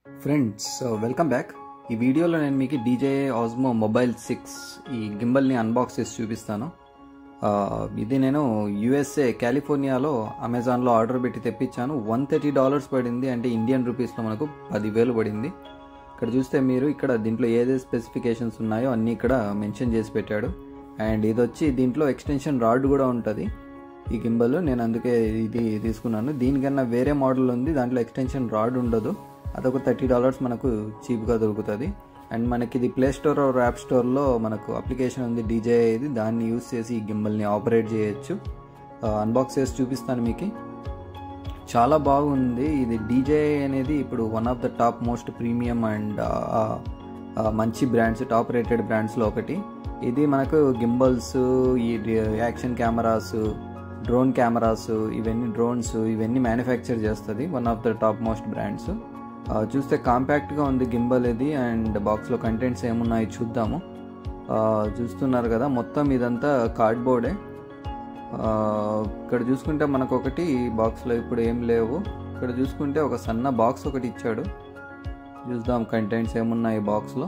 friends welcome back ఈ వీడియోలో నేను మీకు డీజే ఆజ్మో మొబైల్ సిక్స్ ఈ గింబల్ని అన్బాక్స్ చేసి చూపిస్తాను ఆ, ఇది నేను యుఎస్ఏ కాలిఫోర్నియాలో అమెజాన్లో ఆర్డర్ పెట్టి తెప్పించాను వన్ థర్టీ డాలర్స్ పడింది అంటే ఇండియన్ రూపీస్లో మనకు పదివేలు పడింది ఇక్కడ చూస్తే మీరు ఇక్కడ దీంట్లో ఏదే స్పెసిఫికేషన్స్ ఉన్నాయో అన్నీ ఇక్కడ మెన్షన్ చేసి పెట్టాడు అండ్ ఇది వచ్చి దీంట్లో ఎక్స్టెన్షన్ రాడ్ కూడా ఉంటుంది ఈ గింబల్ నేను అందుకే ఇది తీసుకున్నాను దీనికన్నా వేరే మోడల్ ఉంది దాంట్లో ఎక్స్టెన్షన్ రాడ్ ఉండదు అదొక థర్టీ డాలర్స్ మనకు చీప్గా దొరుకుతుంది అండ్ మనకి ఇది ప్లే స్టోర్ ఆర్ యాప్ స్టోర్లో మనకు అప్లికేషన్ ఉంది డీజే ఇది దాన్ని యూస్ చేసి ఈ గింబల్ని ఆపరేట్ చేయొచ్చు అన్బాక్స్ చేసి చూపిస్తాను మీకు చాలా బాగుంది ఇది డీజే అనేది ఇప్పుడు one of the top most premium and మంచి బ్రాండ్స్ టాప్ రేటెడ్ బ్రాండ్స్లో ఒకటి ఇది మనకు గింబల్స్ ఈ యాక్షన్ కెమెరాస్ డ్రోన్ కెమెరాస్ ఇవన్నీ డ్రోన్స్ ఇవన్నీ మ్యానుఫ్యాక్చర్ చేస్తుంది one of the top most brands చూస్తే కాంపాక్ట్గా ఉంది గింబల్ ఇది అండ్ బాక్స్లో కంటెంట్స్ ఏమున్నాయి చూద్దాము ఆ, చూస్తున్నారు కదా మొత్తం ఇదంతా కార్డ్బోర్డే ఆ, ఇక్కడ చూసుకుంటే మనకు ఒకటి బాక్స్లో ఇప్పుడు ఏం లేవు ఇక్కడ చూసుకుంటే ఒక సన్న బాక్స్ ఒకటి ఇచ్చాడు చూద్దాం కంటెంట్స్ ఏమున్నాయి బాక్స్లో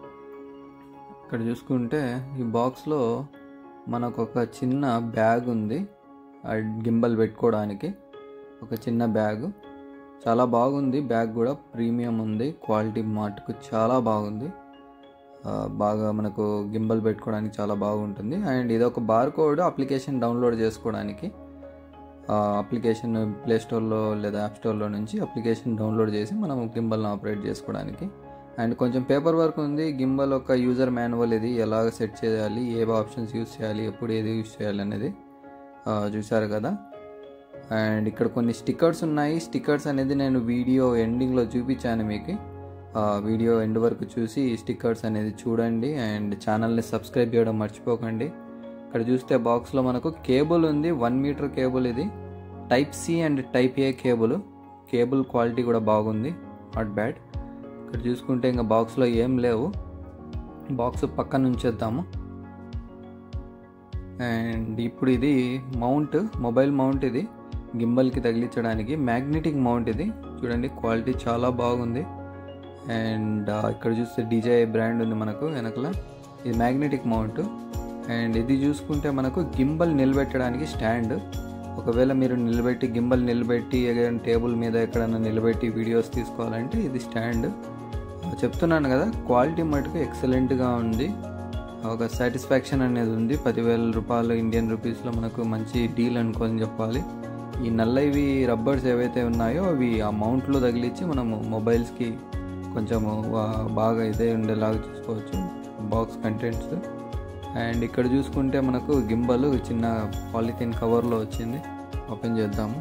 ఇక్కడ చూసుకుంటే ఈ బాక్స్లో మనకు ఒక చిన్న బ్యాగ్ ఉంది ఆ గింబల్ పెట్టుకోవడానికి ఒక చిన్న బ్యాగ్ చాలా బాగుంది బ్యాగ్ కూడా ప్రీమియం ఉంది క్వాలిటీ మటుకు చాలా బాగుంది ఆ, బాగా మనకు గింబల్ పెట్టుకోవడానికి చాలా బాగుంటుంది అండ్ ఇది ఒక బార్ కోడ్ అప్లికేషన్ డౌన్లోడ్ చేసుకోవడానికి అప్లికేషన్ ప్లే స్టోర్లో లేదా యాప్ స్టోర్లో నుంచి అప్లికేషన్ డౌన్లోడ్ చేసి మనం గింబల్ని ఆపరేట్ చేసుకోవడానికి అండ్ కొంచెం పేపర్ వర్క్ ఉంది గింబల్ ఒక యూజర్ మాన్యువల్ ఇది ఎలా సెట్ చేయాలి ఏ ఆప్షన్స్ యూస్ చేయాలి ఎప్పుడు ఏది యూస్ చేయాలి అనేది ఆ, చూశారు కదా అండ్ ఇక్కడ కొన్ని స్టిక్కర్స్ ఉన్నాయి స్టిక్కర్స్ అనేది నేను వీడియో ఎండింగ్లో చూపించాను మీకు ఆ వీడియో ఎండ్ వరకు చూసి స్టిక్కర్స్ అనేది చూడండి అండ్ ఛానల్ని సబ్స్క్రైబ్ చేయడం మర్చిపోకండి ఇక్కడ చూస్తే బాక్స్లో మనకు కేబుల్ ఉంది వన్ మీటర్ కేబుల్ ఇది type C and type A cable cable quality కూడా బాగుంది నాట్ బ్యాడ్ ఇక్కడ చూసుకుంటే ఇంకా బాక్స్లో ఏం లేవు బాక్స్ పక్కన ఉంచేద్దాము అండ్ ఇప్పుడు ఇది మౌంట్ మొబైల్ మౌంట్ ఇది గింబల్కి తగిలించడానికి మ్యాగ్నెటిక్ మౌంట్ ఇది చూడండి క్వాలిటీ చాలా బాగుంది అండ్ ఇక్కడ చూస్తే డీజే బ్రాండ్ ఉంది మనకు వెనకల ఇది మ్యాగ్నెటిక్ మౌంట్ అండ్ ఇది చూసుకుంటే మనకు గింబల్ నిలబెట్టడానికి స్టాండ్ ఒకవేళ మీరు నిలబెట్టి గింబల్ నిలబెట్టి ఏదైనా టేబుల్ మీద ఎక్కడైనా నిలబెట్టి వీడియోస్ తీసుకోవాలంటే ఇది స్టాండ్ చెప్తున్నాను కదా క్వాలిటీ మటుకు ఎక్సలెంట్గా ఉంది ఒక సాటిస్ఫాక్షన్ అనేది ఉంది పదివేల రూపాయలు ఇండియన్ రూపీస్లో మనకు మంచి డీల్ అనుకోని చెప్పాలి ఈ నల్లవి రబ్బర్స్ ఏవైతే ఉన్నాయో అవి ఆ మౌంట్లో తగిలించి మనము మొబైల్స్కి కొంచెము వా- బాగా ఇదే ఉండేలాగా చూసుకోవచ్చు బాక్స్ కంటెంట్స్ అండ్ ఇక్కడ చూసుకుంటే మనకు గింబల్ చిన్న పాలిథిన్ కవర్లో వచ్చింది ఓపెన్ చేద్దాము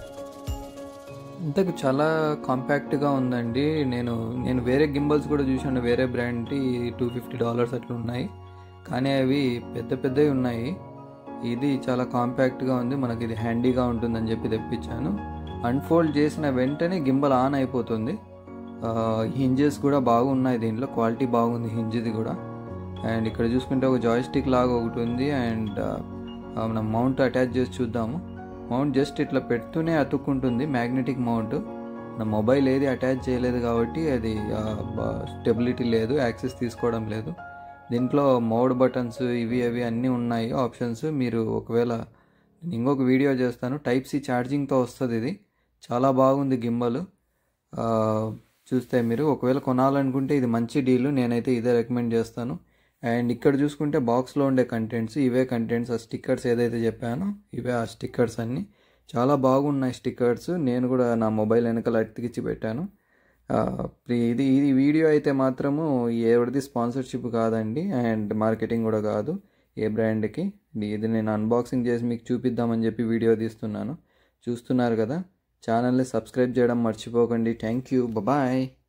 ఇంతకు చాలా కాంపాక్ట్గా ఉందండి నేను నేను వేరే గింబల్స్ కూడా చూశాను వేరే బ్రాండ్కి టూ ఫిఫ్టీ డాలర్స్ అట్లా ఉన్నాయి కానీ అవి పెద్ద పెద్దవి ఉన్నాయి ఇది చాలా కాంపాక్ట్గా ఉంది మనకి ఇది హ్యాండీగా ఉంటుందని చెప్పి తెప్పించాను అన్ఫోల్డ్ చేసిన వెంటనే గింబల్ ఆన్ అయిపోతుంది హింజెస్ కూడా బాగున్నాయి దీంట్లో క్వాలిటీ బాగుంది హింజ్ది కూడా అండ్ ఇక్కడ చూసుకుంటే ఒక జాయిస్టిక్ లాగా ఒకటి ఉంది అండ్ మనం మౌంట్ అటాచ్ చేసి చూద్దాము మౌంట్ జస్ట్ ఇట్లా పెడుతూనే అతుక్కుంటుంది మ్యాగ్నెటిక్ మౌంట్ మన మొబైల్ ఏది అటాచ్ చేయలేదు కాబట్టి అది స్టెబిలిటీ లేదు యాక్సెస్ తీసుకోవడం లేదు దీంట్లో మోడ్ బటన్స్ ఇవి అవి అన్నీ ఉన్నాయి ఆప్షన్స్ మీరు ఒకవేళ నేను ఇంకొక వీడియో చేస్తాను టైప్ సి ఛార్జింగ్తో వస్తుంది ఇది చాలా బాగుంది గింబల్ చూస్తే మీరు ఒకవేళ కొనాలనుకుంటే ఇది మంచి డీల్ నేనైతే ఇదే రికమెండ్ చేస్తాను అండ్ ఇక్కడ చూసుకుంటే బాక్స్లో ఉండే కంటెంట్స్ ఇవే కంటెంట్స్ ఆ స్టిక్కర్స్ ఏదైతే చెప్పానో ఇవే ఆ స్టిక్కర్స్ అన్నీ చాలా బాగున్నాయి స్టిక్కర్స్ నేను కూడా నా మొబైల్ వెనకాల అతికిచ్చి పెట్టాను ఆ, ఇది ఇది వీడియో అయితే మాత్రము ఎవరిది స్పాన్సర్షిప్ కాదండి అండ్ మార్కెటింగ్ కూడా కాదు ఏ బ్రాండ్కి ఇది నేను అన్బాక్సింగ్ చేసి మీకు చూపిద్దామని చెప్పి వీడియో తీస్తున్నాను చూస్తున్నారు కదా ఛానల్ని సబ్స్క్రైబ్ చేయడం మర్చిపోకండి థ్యాంక్ యూ బాయ్